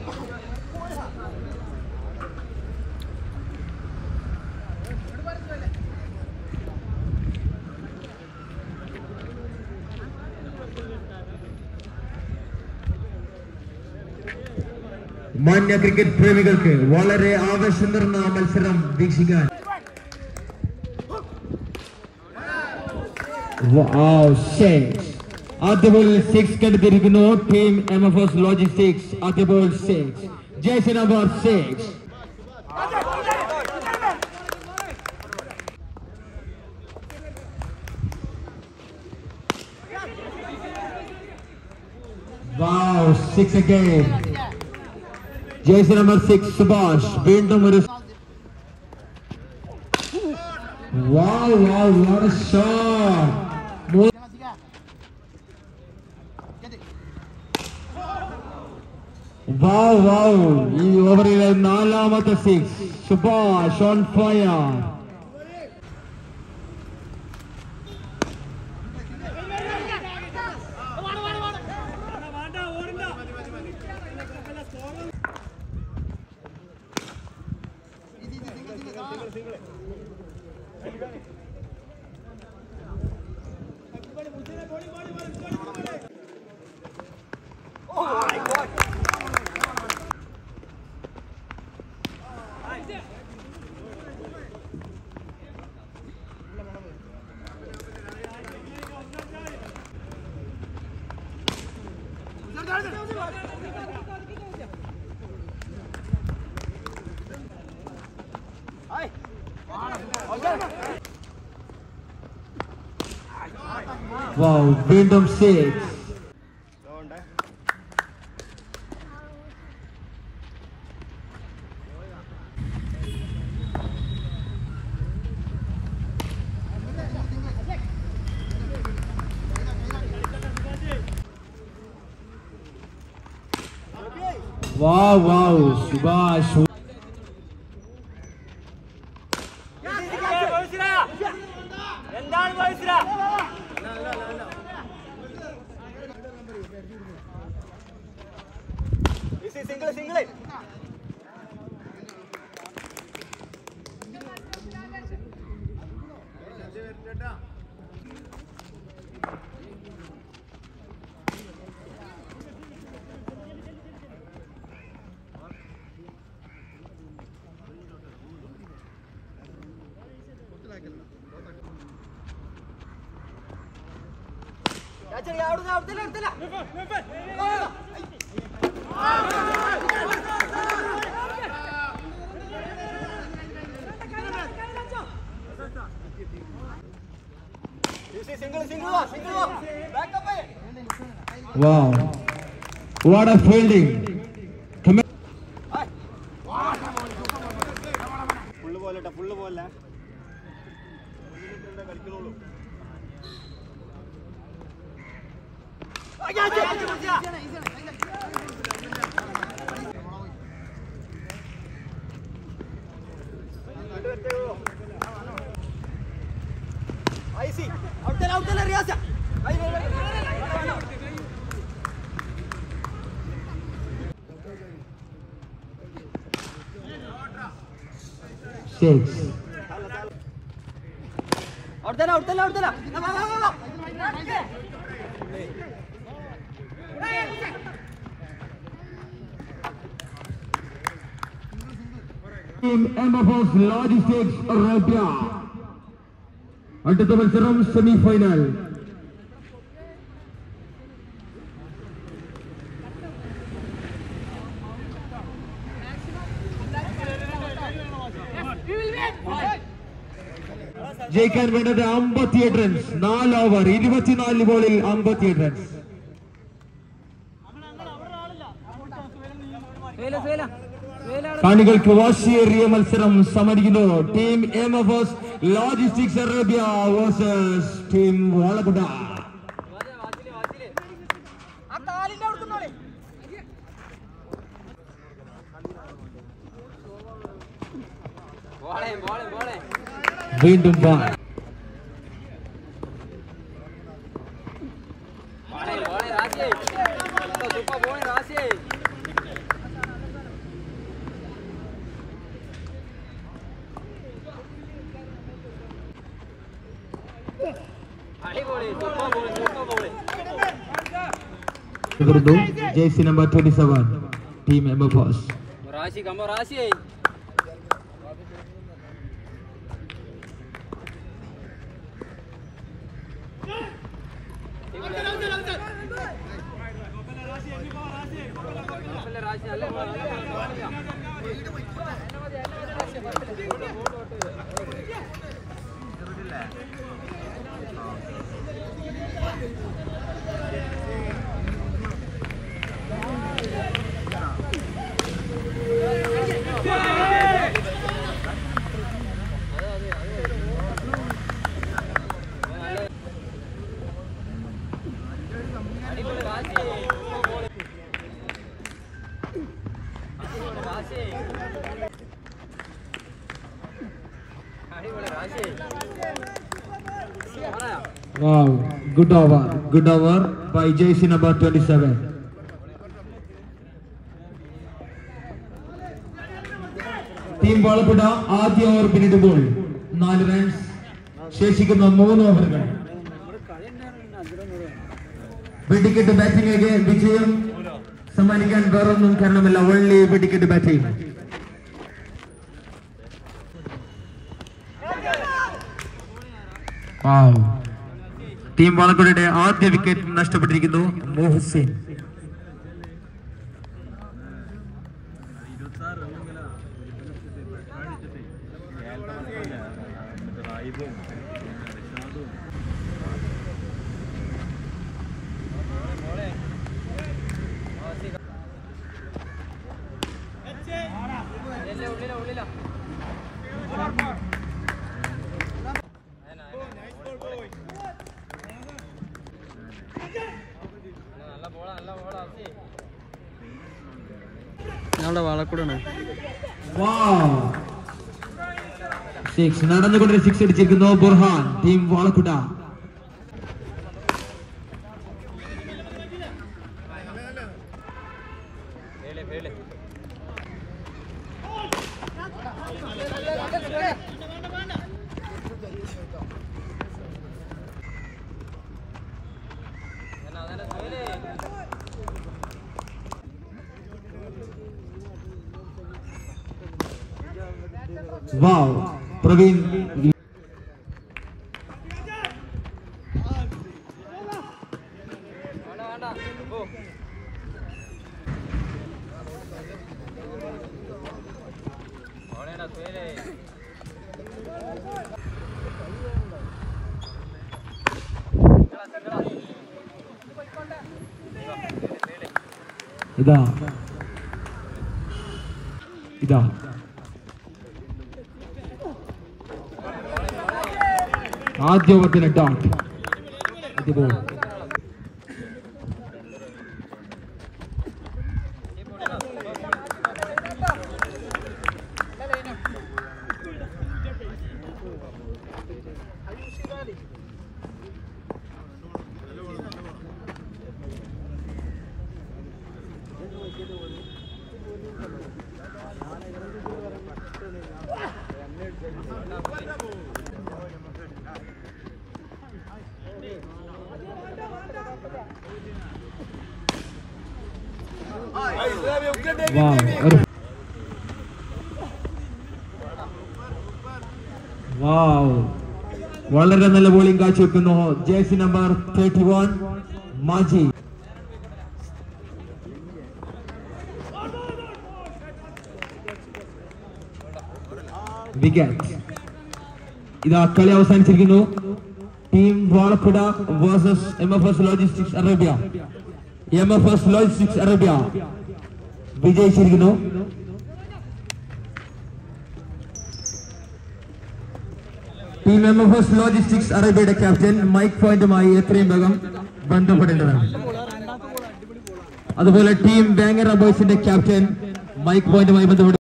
മാന്യ ക്രിക്കറ്റ് പ്രേമികൾക്ക് വളരെ ആവേശം നിറഞ്ഞ മത്സരം വീക്ഷിക്കാൻ Wow, six. ആദ്യ ബോളിൽ സിക്സ് കണ്ടെത്തിയിരിക്കുന്നു team M F S logistics ആദ്യ ball six jersey number six Wow, six again. Jersey number six Subhash വീണ്ടും ഒരു Wow, wow, what a shot! മൂന്ന് Wow, wow! ഈ ഓവറിലെ നാലാമത്തെ six Subhash on fire Wow, വീണ്ടും സിക്സ് Wow, wow, സുഭാഷ് എന്താണ് മനസ്സിലാ സിംഗിൾ സിംഗിൾ അവിടുന്ന് അവിടുത്തെ എടുത്തില്ല സിംഗിൾ സിംഗിൾ വാ സിംഗിൾ വാ backup Wow. What a fielding. Come full പോലെ ഫുള്ള് പോലെ ഐസി ഔട്ടല്ല ഔട്ടല്ല റിയാസ six. ഔട്ടല്ല ഔട്ടല്ല ഔട്ടല്ല വാ വാ വാ Team MFS Logistics Arabia. അടുത്ത മത്സരം സെമി ഫൈനൽ ജയിക്കാൻ വേണ്ടത് അമ്പത്തിയെട്ട് റൺസ് നാല് ഓവർ ഇരുപത്തിനാല് ബോളിൽ അമ്പത്തിയെട്ട് റൺസ് കാണികൾക്ക് വാശിയേറിയ മത്സരം സമ്മതിക്കുന്നു team M F S logistics Arabia versus team Valakuda ആ കാലിന്റെ അവിടുന്നോളെ ബോളെ ബോളെ ബോളെ വീണ്ടും ബാൾ ബോളെ ബോളെ രാജി സൂപ്പർ ബോളെ രാജി വരുന്നു jersey number twenty seven team M F S റാശി കമ്പ റാശി Wow, good over, good over by jersey number 27. Team Valappuzha ആദ്യ ഓവർ പിന്നിടുമ്പോൾ നാല് റൺസ് ശേഷിക്കുന്ന മൂന്ന് ഓവറുകൾ വെടിക്കെട്ട് ബാറ്റിംഗ് വിജയം സമ്മാനിക്കാൻ വേറൊന്നും കാരണമില്ല ഒള്ളി വെടിക്കെട്ട് ബാറ്റിംഗ് ടീം വാളക്കുടയുടെ ആദ്യ വിക്കറ്റ് നഷ്ടപ്പെട്ടിരിക്കുന്നു മോഹസിൻ ഉള്ളില ഉള്ളില നല്ല ബോളാ നല്ല ബോളാ ഞങ്ങളുടെ വാളക്കൂടാണ് സിക്സ് നടന്നുകൊണ്ട് സിക്സ് അടിച്ചിരിക്കുന്നു ബുർഹാൻ ടീം വാളക്കുട വേളെ വേളെ വാവ് പ്രവീൺ വേണ്ട വേണ്ട ഓ ഓടേടാ സുഹേലേ ഇതാ ഇതാ ആദ്യ ഓവത്തിന് ഡോട്ട് അതുപോലെ വാവ് ഒരു വാവ് വളരെ നല്ല ബോളിംഗ് കാഴ്ചവെക്കുന്നു ജേഴ്സി നമ്പർ തേർട്ടി വൺ മാജി വിക്കറ്റ് ഇതാ കളി അവസാനിച്ചിരിക്കുന്നു team Valappuzha versus M F S logistics Arabia M F S logistics Arabia വിജയിച്ചിരിക്കുന്നു team M F S logistics അറേബ്യയുടെ ക്യാപ്റ്റൻ മൈക്ക് പോയിന്റുമായി എത്രയും വേഗം ബന്ധപ്പെടേണ്ടതാണ് അതുപോലെ ടീം ബാങ്കർ ബോയ്സിന്റെ ക്യാപ്റ്റൻ മൈക്ക് പോയിന്റുമായി ബന്ധപ്പെട്ട്